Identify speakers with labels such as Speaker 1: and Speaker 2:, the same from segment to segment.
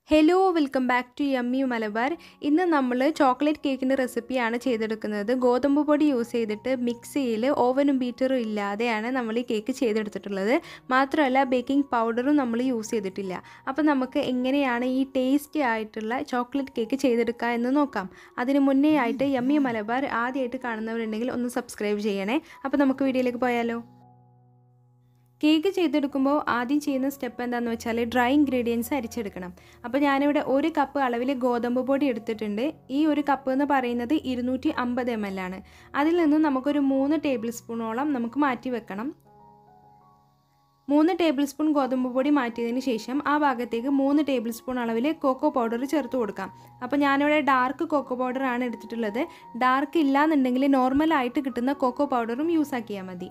Speaker 1: hello welcome back to Yummy Malabar ഇന്ന് നമ്മൾ chocolate കേക്കിൻ്റെ റെസിപ്പിയാണ് ചെയ്തെടുക്കുന്നത് ഗോതമ്പ് പൊടി യൂസ് ചെയ്തിട്ട് മിക്സിയിൽ ഓവനും ബീറ്ററും ഇല്ലാതെയാണ് നമ്മൾ ഈ കേക്ക് ചെയ്തെടുത്തിട്ടുള്ളത് മാത്രമല്ല ബേക്കിംഗ് പൗഡറും നമ്മൾ യൂസ് ചെയ്തിട്ടില്ല അപ്പോൾ നമുക്ക് എങ്ങനെയാണ് ഈ ടേസ്റ്റി ആയിട്ടുള്ള ചോക്ലേറ്റ് കേക്ക് ചെയ്തെടുക്കുക എന്ന് നോക്കാം അതിന് മുന്നേ ആയിട്ട് യമ്മി മലബാർ ആദ്യമായിട്ട് കാണുന്നവരുണ്ടെങ്കിൽ ഒന്ന് സബ്സ്ക്രൈബ് ചെയ്യണേ അപ്പോൾ നമുക്ക് വീഡിയോയിലേക്ക് പോയാലോ കേക്ക് ചെയ്തെടുക്കുമ്പോൾ ആദ്യം ചെയ്യുന്ന സ്റ്റെപ്പ് എന്താണെന്ന് വെച്ചാൽ ഡ്രൈ ഇൻഗ്രീഡിയൻസ് അരിച്ചെടുക്കണം അപ്പോൾ ഞാനിവിടെ ഒരു കപ്പ് അളവിൽ ഗോതമ്പ് പൊടി എടുത്തിട്ടുണ്ട് ഈ ഒരു കപ്പ് എന്ന് പറയുന്നത് ഇരുന്നൂറ്റി അമ്പത് എം എൽ ആണ് അതിൽ നിന്ന് നമുക്കൊരു മൂന്ന് ടേബിൾ സ്പൂണോളം നമുക്ക് മാറ്റി വെക്കണം മൂന്ന് ടേബിൾ സ്പൂൺ ഗോതമ്പ് പൊടി മാറ്റിയതിന് ശേഷം ആ ഭാഗത്തേക്ക് മൂന്ന് ടേബിൾ സ്പൂൺ അളവിൽ കോക്കോ പൗഡർ ചേർത്ത് കൊടുക്കാം അപ്പോൾ ഞാനിവിടെ ഡാർക്ക് കോക്കോ പൗഡറാണ് എടുത്തിട്ടുള്ളത് ഡാർക്ക് ഇല്ലാന്നുണ്ടെങ്കിൽ നോർമലായിട്ട് കിട്ടുന്ന കോക്കോ പൗഡറും യൂസ് ആക്കിയാൽ മതി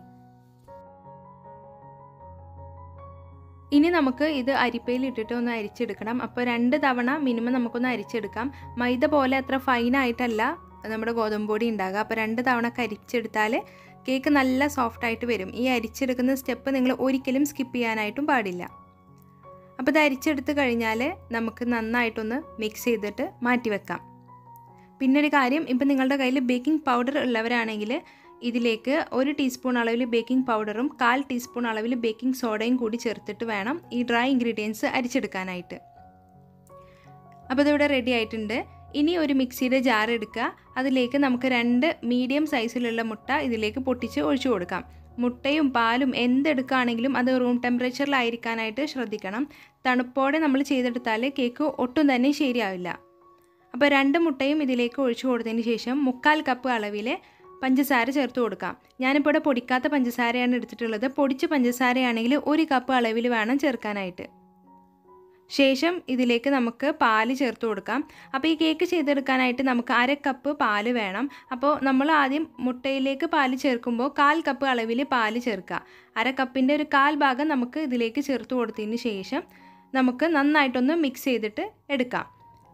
Speaker 1: ഇനി നമുക്ക് ഇത് അരിപ്പയിൽ ഇട്ടിട്ട് ഒന്ന് അരിച്ചെടുക്കണം അപ്പോൾ രണ്ട് തവണ മിനിമം നമുക്കൊന്ന് അരിച്ചെടുക്കാം മൈദ പോലെ അത്ര ഫൈനായിട്ടല്ല നമ്മുടെ ഗോതമ്പ് പൊടി ഉണ്ടാകുക അപ്പോൾ രണ്ട് തവണ അരിച്ചെടുത്താൽ കേക്ക് നല്ല സോഫ്റ്റ് ആയിട്ട് വരും ഈ അരിച്ചെടുക്കുന്ന സ്റ്റെപ്പ് നിങ്ങൾ ഒരിക്കലും സ്കിപ്പ് ചെയ്യാനായിട്ടും പാടില്ല അപ്പോൾ ഇത് അരിച്ചെടുത്ത് കഴിഞ്ഞാൽ നമുക്ക് നന്നായിട്ടൊന്ന് മിക്സ് ചെയ്തിട്ട് മാറ്റി വെക്കാം പിന്നെ ഒരു കാര്യം ഇപ്പം നിങ്ങളുടെ കയ്യിൽ ബേക്കിംഗ് പൗഡർ ഉള്ളവരാണെങ്കിൽ ഇതിലേക്ക് ഒരു ടീസ്പൂൺ അളവിൽ ബേക്കിംഗ് പൗഡറും കാൽ ടീസ്പൂൺ അളവിൽ ബേക്കിംഗ് സോഡയും കൂടി ചേർത്തിട്ട് വേണം ഈ ഡ്രൈ ഇൻഗ്രീഡിയൻസ് അരിച്ചെടുക്കാനായിട്ട് അപ്പോൾ ഇതിവിടെ റെഡി ആയിട്ടുണ്ട് ഇനി ഒരു മിക്സിയുടെ ജാർ എടുക്കുക അതിലേക്ക് നമുക്ക് രണ്ട് മീഡിയം സൈസിലുള്ള മുട്ട ഇതിലേക്ക് പൊട്ടിച്ച് ഒഴിച്ചു കൊടുക്കാം മുട്ടയും പാലും എന്തെടുക്കുകയാണെങ്കിലും അത് റൂം ടെമ്പറേച്ചറിലായിരിക്കാനായിട്ട് ശ്രദ്ധിക്കണം തണുപ്പോടെ നമ്മൾ ചെയ്തെടുത്താൽ കേക്ക് ഒട്ടും തന്നെ ശരിയാവില്ല അപ്പോൾ രണ്ട് മുട്ടയും ഇതിലേക്ക് ഒഴിച്ചു കൊടുത്തതിന് ശേഷം മുക്കാൽ കപ്പ് അളവിൽ പഞ്ചസാര ചേർത്ത് കൊടുക്കാം ഞാനിപ്പോൾ ഇവിടെ പൊടിക്കാത്ത പഞ്ചസാരയാണ് എടുത്തിട്ടുള്ളത് പൊടിച്ച പഞ്ചസാരയാണെങ്കിൽ ഒരു കപ്പ് അളവിൽ വേണം ചേർക്കാനായിട്ട് ശേഷം ഇതിലേക്ക് നമുക്ക് പാല് ചേർത്ത് കൊടുക്കാം അപ്പോൾ ഈ കേക്ക് ചെയ്തെടുക്കാനായിട്ട് നമുക്ക് അര കപ്പ് പാല് വേണം അപ്പോൾ നമ്മൾ ആദ്യം മുട്ടയിലേക്ക് പാല് ചേർക്കുമ്പോൾ കാൽ കപ്പ് അളവിൽ പാല് ചേർക്കുക അര കപ്പിൻ്റെ ഒരു കാൽ ഭാഗം നമുക്ക് ഇതിലേക്ക് ചേർത്ത് കൊടുത്തതിന് ശേഷം നമുക്ക് നന്നായിട്ടൊന്ന് മിക്സ് ചെയ്തിട്ട് എടുക്കാം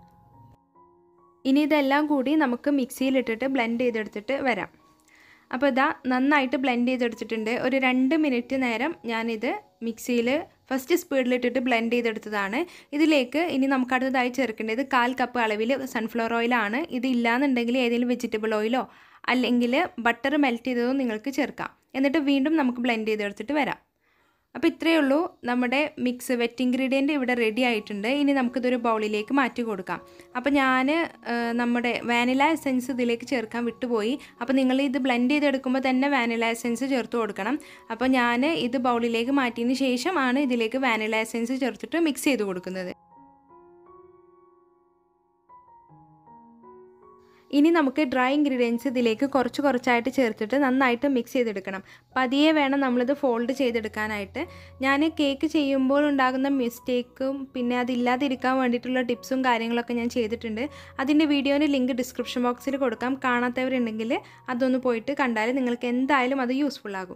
Speaker 1: ഇനി ഇതെല്ലാം കൂടി നമുക്ക് മിക്സിയിലിട്ടിട്ട് ബ്ലെൻഡ് ചെയ്തെടുത്തിട്ട് വരാം അപ്പോൾ ഇതാ നന്നായിട്ട് ബ്ലെൻഡ് ചെയ്തെടുത്തിട്ടുണ്ട് ഒരു രണ്ട് മിനിറ്റ് നേരം ഞാനിത് മിക്സിയിൽ ഫസ്റ്റ് സ്പീഡിലിട്ടിട്ട് ബ്ലെൻഡ് ചെയ്തെടുത്തതാണ് ഇതിലേക്ക് ഇനി നമുക്ക് അടുത്തതായി ചേർക്കേണ്ടത് കാൽ കപ്പ് അളവിൽ സൺഫ്ലവർ ഓയിലാണ് ഇത് ഇല്ലാന്നുണ്ടെങ്കിൽ ഏതെങ്കിലും വെജിറ്റബിൾ ഓയിലോ അല്ലെങ്കിൽ ബട്ടർ മെൽറ്റ് ചെയ്തതോ നിങ്ങൾക്ക് ചേർക്കാം എന്നിട്ട് വീണ്ടും നമുക്ക് ബ്ലെൻഡ് ചെയ്തെടുത്തിട്ട് വരാം അപ്പോൾ ഇത്രയേ ഉള്ളൂ നമ്മുടെ മിക്സ് വെറ്റ് ഇൻഗ്രീഡിയൻറ്റ് ഇവിടെ റെഡി ആയിട്ടുണ്ട് ഇനി നമുക്കിതൊരു ബൗളിലേക്ക് മാറ്റി കൊടുക്കാം അപ്പോൾ ഞാൻ നമ്മുടെ വാനില എസെൻസ് ഇതിലേക്ക് ചേർക്കാൻ വിട്ടുപോയി അപ്പോൾ നിങ്ങൾ ഇത് ബ്ലെൻഡ് ചെയ്തെടുക്കുമ്പോൾ തന്നെ വാനില എസെൻസ് ചേർത്ത് കൊടുക്കണം അപ്പോൾ ഞാൻ ഇത് ബൗളിലേക്ക് മാറ്റിയതിന് ശേഷമാണ് ഇതിലേക്ക് വാനില എസെൻസ് ചേർത്തിട്ട് മിക്സ് ചെയ്ത് കൊടുക്കുന്നത് ഇനി നമുക്ക് ഡ്രൈ ഇൻഗ്രീഡിയൻസ് ഇതിലേക്ക് കുറച്ച് കുറച്ചായിട്ട് ചേർത്തിട്ട് നന്നായിട്ട് മിക്സ് ചെയ്തെടുക്കണം പതിയെ വേണം നമ്മളിത് ഫോൾഡ് ചെയ്തെടുക്കാനായിട്ട് ഞാൻ കേക്ക് ചെയ്യുമ്പോൾ ഉണ്ടാകുന്ന മിസ്റ്റേക്കും പിന്നെ അതില്ലാതിരിക്കാൻ വേണ്ടിയിട്ടുള്ള ടിപ്സും കാര്യങ്ങളൊക്കെ ഞാൻ ചെയ്തിട്ടുണ്ട് അതിൻ്റെ വീഡിയോന് ലിങ്ക് ഡിസ്ക്രിപ്ഷൻ ബോക്സിൽ കൊടുക്കാം കാണാത്തവരുണ്ടെങ്കിൽ അതൊന്ന് പോയിട്ട് കണ്ടാൽ നിങ്ങൾക്ക് എന്തായാലും അത് യൂസ്ഫുൾ ആകും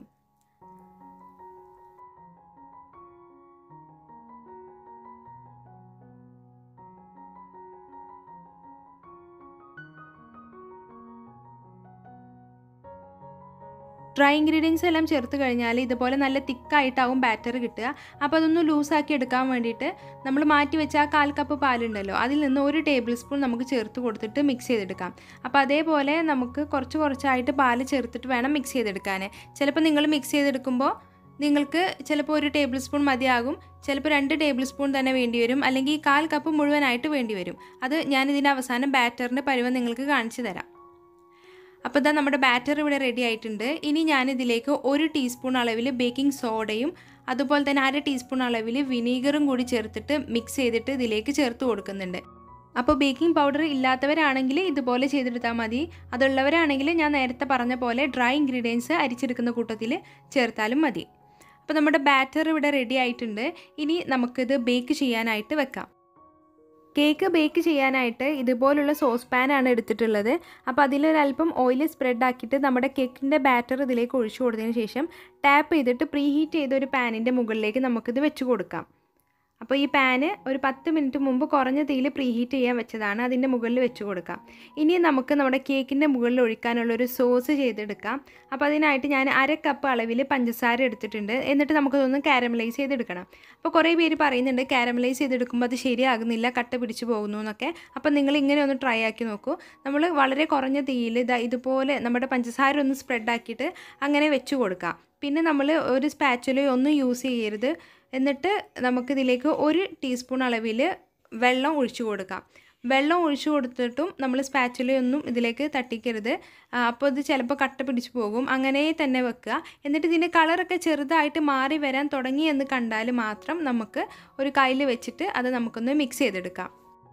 Speaker 1: ഡ്രൈ ഇൻഗ്രീഡിയൻസ് എല്ലാം ചേർത്ത് കഴിഞ്ഞാൽ ഇതുപോലെ നല്ല തിക്കായിട്ടാവും ബാറ്റർ കിട്ടുക അപ്പോൾ അതൊന്ന് ലൂസാക്കി എടുക്കാൻ വേണ്ടിയിട്ട് നമ്മൾ മാറ്റി വെച്ച ആ കാൽ കപ്പ് പാലുണ്ടല്ലോ അതിൽ നിന്ന് ഒരു ടേബിൾ സ്പൂൺ നമുക്ക് ചേർത്ത് കൊടുത്തിട്ട് മിക്സ് ചെയ്തെടുക്കാം അപ്പോൾ അതേപോലെ നമുക്ക് കുറച്ച് കുറച്ചായിട്ട് പാല് ചേർത്തിട്ട് വേണം മിക്സ് ചെയ്തെടുക്കാൻ ചിലപ്പോൾ നിങ്ങൾ മിക്സ് ചെയ്തെടുക്കുമ്പോൾ നിങ്ങൾക്ക് ചിലപ്പോൾ ഒരു ടേബിൾ സ്പൂൺ മതിയാകും ചിലപ്പോൾ രണ്ട് ടേബിൾ സ്പൂൺ തന്നെ വേണ്ടി വരും അല്ലെങ്കിൽ കാൽ കപ്പ് മുഴുവനായിട്ട് വേണ്ടി വരും അത് ഞാൻ ഇതിൻ്റെ അവസാനം ബാറ്ററിൻ്റെ പരുവം നിങ്ങൾക്ക് കാണിച്ചു തരാം അപ്പോൾ ഇതാ നമ്മുടെ ബാറ്റർ ഇവിടെ റെഡി ആയിട്ടുണ്ട് ഇനി ഞാനിതിലേക്ക് ഒരു ടീസ്പൂൺ അളവിൽ ബേക്കിംഗ് സോഡയും അതുപോലെ തന്നെ അര ടീസ്പൂൺ അളവിൽ വിനീഗറും കൂടി ചേർത്തിട്ട് മിക്സ് ചെയ്തിട്ട് ഇതിലേക്ക് ചേർത്ത് കൊടുക്കുന്നുണ്ട് അപ്പോൾ ബേക്കിംഗ് പൗഡർ ഇല്ലാത്തവരാണെങ്കിൽ ഇതുപോലെ ചെയ്തെടുത്താൽ മതി അതുള്ളവരാണെങ്കിൽ ഞാൻ നേരത്തെ പറഞ്ഞ പോലെ ഡ്രൈ ഇൻഗ്രീഡിയൻസ് അരിച്ചെടുക്കുന്ന കൂട്ടത്തിൽ ചേർത്താലും മതി അപ്പോൾ നമ്മുടെ ബാറ്റർ ഇവിടെ റെഡി ആയിട്ടുണ്ട് ഇനി നമുക്കിത് ബേക്ക് ചെയ്യാനായിട്ട് വെക്കാം കേക്ക് ബേക്ക് ചെയ്യാനായിട്ട് ഇതുപോലുള്ള സോസ് പാനാണ് എടുത്തിട്ടുള്ളത് അപ്പോൾ അതിലൊരല്പം ഓയിൽ സ്പ്രെഡ് ആക്കിയിട്ട് നമ്മുടെ കേക്കിൻ്റെ ബാറ്റർ ഇതിലേക്ക് ഒഴിച്ചു കൊടുത്തതിന് ശേഷം ടാപ്പ് ചെയ്തിട്ട് പ്രീ ഹീറ്റ് ചെയ്ത ഒരു പാനിൻ്റെ മുകളിലേക്ക് നമുക്കിത് വെച്ച് കൊടുക്കാം അപ്പോൾ ഈ പാന് ഒരു പത്ത് മിനിറ്റ് മുമ്പ് കുറഞ്ഞ തീയിൽ പ്രീഹീറ്റ് ചെയ്യാൻ വെച്ചതാണ് അതിൻ്റെ മുകളിൽ വെച്ച് കൊടുക്കാം ഇനി നമുക്ക് നമ്മുടെ കേക്കിൻ്റെ മുകളിൽ ഒഴിക്കാനുള്ള ഒരു സോസ് ചെയ്തെടുക്കാം അപ്പോൾ അതിനായിട്ട് ഞാൻ അര കപ്പ് അളവിൽ പഞ്ചസാര എടുത്തിട്ടുണ്ട് എന്നിട്ട് നമുക്കതൊന്ന് കാരമലൈസ് ചെയ്തെടുക്കണം അപ്പോൾ കുറേ പേര് പറയുന്നുണ്ട് കാരമലൈസ് ചെയ്തെടുക്കുമ്പോൾ അത് ശരിയാകുന്നില്ല കട്ട പിടിച്ച് പോകുന്നു എന്നൊക്കെ അപ്പോൾ നിങ്ങൾ ഇങ്ങനെ ഒന്ന് ട്രൈ ആക്കി നോക്കൂ നമ്മൾ വളരെ കുറഞ്ഞ തീയിൽ ഇതാ ഇതുപോലെ നമ്മുടെ പഞ്ചസാര ഒന്ന് സ്പ്രെഡ് ആക്കിയിട്ട് അങ്ങനെ വെച്ച് കൊടുക്കാം പിന്നെ നമ്മൾ ഒരു സ്പാച്ചുലയോ ഒന്നും യൂസ് ചെയ്യരുത് എന്നിട്ട് നമുക്കിതിലേക്ക് ഒരു ടീസ്പൂൺ അളവിൽ വെള്ളം ഒഴിച്ചു കൊടുക്കാം വെള്ളം ഒഴിച്ചു കൊടുത്തിട്ടും നമ്മൾ സ്പാച്ചുലയൊന്നും ഇതിലേക്ക് തട്ടിക്കരുത് അപ്പോൾ ഇത് ചിലപ്പോൾ കട്ട പിടിച്ച് പോകും അങ്ങനെ തന്നെ വെക്കുക എന്നിട്ട് ഇതിൻ്റെ കളറൊക്കെ ചെറുതായിട്ട് മാറി വരാൻ തുടങ്ങി എന്ന് കണ്ടാൽ മാത്രം നമുക്ക് ഒരു കയ്യിൽ വെച്ചിട്ട് അത് നമുക്കൊന്ന് മിക്സ് ചെയ്തെടുക്കാം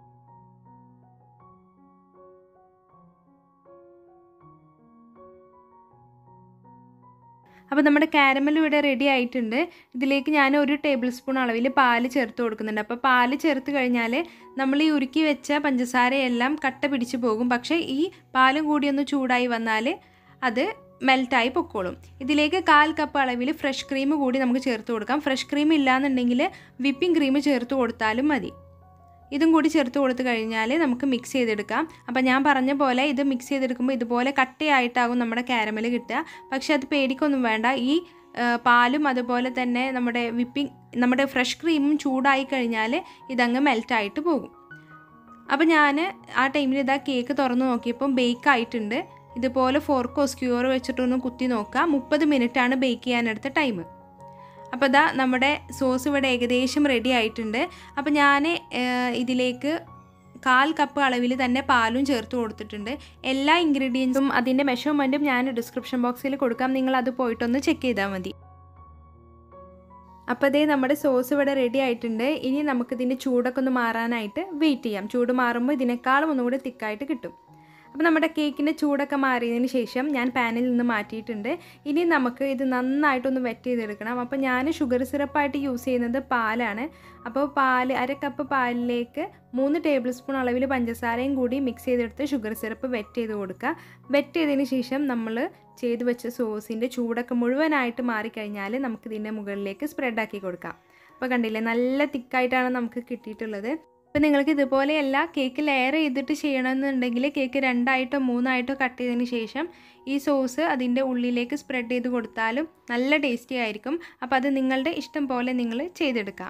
Speaker 1: അപ്പോൾ നമ്മുടെ കാരമൽ ഇവിടെ റെഡി ആയിട്ടുണ്ട് ഇതിലേക്ക് ഞാൻ ഒരു ടേബിൾ സ്പൂൺ അളവിൽ പാല് ചേർത്ത് കൊടുക്കുന്നുണ്ട് അപ്പോൾ പാല് ചേർത്ത് കഴിഞ്ഞാൽ നമ്മൾ ഈ ഉരുക്കി വെച്ച പഞ്ചസാരയെല്ലാം കട്ട പിടിച്ച് പോകും പക്ഷേ ഈ പാലും കൂടി ഒന്ന് ചൂടായി വന്നാൽ അത് മെൽറ്റായി പൊക്കോളും ഇതിലേക്ക് കാൽ കപ്പ് അളവിൽ ഫ്രഷ് ക്രീം കൂടി നമുക്ക് ചേർത്ത് കൊടുക്കാം ഫ്രഷ് ക്രീം ഇല്ലാന്നുണ്ടെങ്കിൽ വിപ്പിംഗ് ക്രീം ചേർത്ത് കൊടുത്താലും മതി ഇതും കൂടി ചേർത്ത് കൊടുത്ത് കഴിഞ്ഞാൽ നമുക്ക് മിക്സ് ചെയ്തെടുക്കാം അപ്പോൾ ഞാൻ പറഞ്ഞ പോലെ ഇത് മിക്സ് ചെയ്തെടുക്കുമ്പോൾ ഇതുപോലെ കട്ടയായിട്ടാകും നമ്മുടെ കാരമൽ കിട്ടുക പക്ഷേ അത് പേടിക്കൊന്നും വേണ്ട ഈ പാലും അതുപോലെ തന്നെ നമ്മുടെ വിപ്പിംഗ് നമ്മുടെ ഫ്രഷ് ക്രീമും ചൂടായി കഴിഞ്ഞാൽ ഇതങ്ങ് മെൽറ്റായിട്ട് പോകും അപ്പോൾ ഞാൻ ആ ടൈമിൽ ഇതാ കേക്ക് തുറന്ന് നോക്കിയപ്പം ബേക്ക് ആയിട്ടുണ്ട് ഇതുപോലെ ഫോർക്കോ സ്ക്യൂറോ വെച്ചിട്ടൊന്ന് കുത്തി നോക്കുക മുപ്പത് മിനിറ്റാണ് ബേക്ക് ചെയ്യാനെടുത്ത ടൈം അപ്പോൾ ഇതാ നമ്മുടെ സോസ് ഇവിടെ ഏകദേശം റെഡി ആയിട്ടുണ്ട് അപ്പോൾ ഞാൻ ഇതിലേക്ക് കാൽ കപ്പ് അളവിൽ തന്നെ പാലും ചേർത്ത് കൊടുത്തിട്ടുണ്ട് എല്ലാ ഇൻഗ്രീഡിയൻസും അതിൻ്റെ മെഷർമെൻറ്റും ഞാൻ ഡിസ്ക്രിപ്ഷൻ ബോക്സിൽ കൊടുക്കാം നിങ്ങൾ അത് പോയിട്ടൊന്ന് ചെക്ക് ചെയ്താൽ മതി അപ്പോൾ അതേ നമ്മുടെ സോസ് ഇവിടെ റെഡി ആയിട്ടുണ്ട് ഇനി നമുക്കിതിൻ്റെ ചൂടൊക്കെ ഒന്ന് മാറാനായിട്ട് വെയിറ്റ് ചെയ്യാം ചൂട് മാറുമ്പോൾ ഇതിനേക്കാളും ഒന്നുകൂടി തിക്കായിട്ട് കിട്ടും അപ്പോൾ നമ്മുടെ കേക്കിൻ്റെ ചൂടൊക്കെ മാറിയതിന് ശേഷം ഞാൻ പാനിൽ നിന്ന് മാറ്റിയിട്ടുണ്ട് ഇനി നമുക്ക് ഇത് നന്നായിട്ടൊന്ന് വെറ്റ് ചെയ്തെടുക്കണം അപ്പോൾ ഞാൻ ഷുഗർ സിറപ്പായിട്ട് യൂസ് ചെയ്യുന്നത് പാലാണ് അപ്പോൾ പാല് അര കപ്പ് പാലിലേക്ക് മൂന്ന് ടേബിൾ സ്പൂൺ അളവിൽ പഞ്ചസാരയും കൂടി മിക്സ് ചെയ്തെടുത്ത് ഷുഗർ സിറപ്പ് വെറ്റ് ചെയ്ത് കൊടുക്കുക വെറ്റ് ചെയ്തതിന് ശേഷം നമ്മൾ ചെയ്ത് വെച്ച സോസിൻ്റെ ചൂടൊക്കെ മുഴുവനായിട്ട് മാറിക്കഴിഞ്ഞാൽ നമുക്കിതിൻ്റെ മുകളിലേക്ക് സ്പ്രെഡാക്കി കൊടുക്കാം അപ്പോൾ കണ്ടില്ലേ നല്ല തിക്കായിട്ടാണ് നമുക്ക് കിട്ടിയിട്ടുള്ളത് അപ്പോൾ നിങ്ങൾക്ക് ഇതുപോലെയല്ല കേക്ക് ലെയർ ചെയ്തിട്ട് ചെയ്യണമെന്നുണ്ടെങ്കിൽ കേക്ക് രണ്ടായിട്ടോ മൂന്നായിട്ടോ കട്ട് ചെയ്തതിന് ശേഷം ഈ സോസ് അതിൻ്റെ ഉള്ളിലേക്ക് സ്പ്രെഡ് ചെയ്ത് കൊടുത്താലും നല്ല ടേസ്റ്റി ആയിരിക്കും അപ്പോൾ അത് നിങ്ങളുടെ ഇഷ്ടം പോലെ നിങ്ങൾ ചെയ്തെടുക്കാം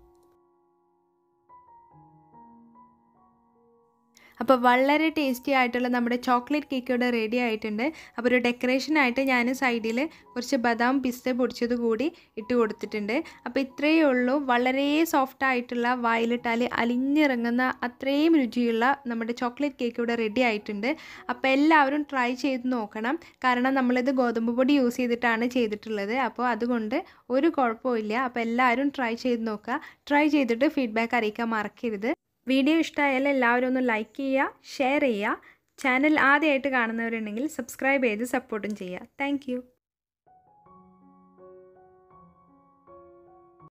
Speaker 1: അപ്പോൾ വളരെ ടേസ്റ്റി ആയിട്ടുള്ള നമ്മുടെ ചോക്ലേറ്റ് കേക്ക് ഇവിടെ റെഡി ആയിട്ടുണ്ട് അപ്പോൾ ഒരു ഡെക്കറേഷനായിട്ട് ഞാൻ സൈഡിൽ കുറച്ച് ബദാം പിസ്ത പൊടിച്ചത് കൂടി ഇട്ട് കൊടുത്തിട്ടുണ്ട് അപ്പോൾ ഇത്രയേ ഉള്ളൂ വളരെ സോഫ്റ്റ് ആയിട്ടുള്ള വായിലിട്ടാൽ അലിഞ്ഞിറങ്ങുന്ന അത്രയും രുചിയുള്ള നമ്മുടെ ചോക്ലേറ്റ് കേക്ക് ഇവിടെ റെഡി ആയിട്ടുണ്ട് അപ്പോൾ എല്ലാവരും ട്രൈ ചെയ്ത് നോക്കണം കാരണം നമ്മളിത് ഗോതമ്പ് പൊടി യൂസ് ചെയ്തിട്ടാണ് ചെയ്തിട്ടുള്ളത് അപ്പോൾ അതുകൊണ്ട് ഒരു കുഴപ്പമില്ല അപ്പോൾ എല്ലാവരും ട്രൈ ചെയ്ത് നോക്കുക ട്രൈ ചെയ്തിട്ട് ഫീഡ്ബാക്ക് അറിയിക്കാൻ മറക്കരുത് വീഡിയോ ഇഷ്ടമായാൽ എല്ലാവരും ഒന്ന് ലൈക്ക് ചെയ്യുക ഷെയർ ചെയ്യുക ചാനൽ ആദ്യമായിട്ട് കാണുന്നവരുണ്ടെങ്കിൽ സബ്സ്ക്രൈബ് ചെയ്ത് സപ്പോർട്ടും ചെയ്യുക താങ്ക്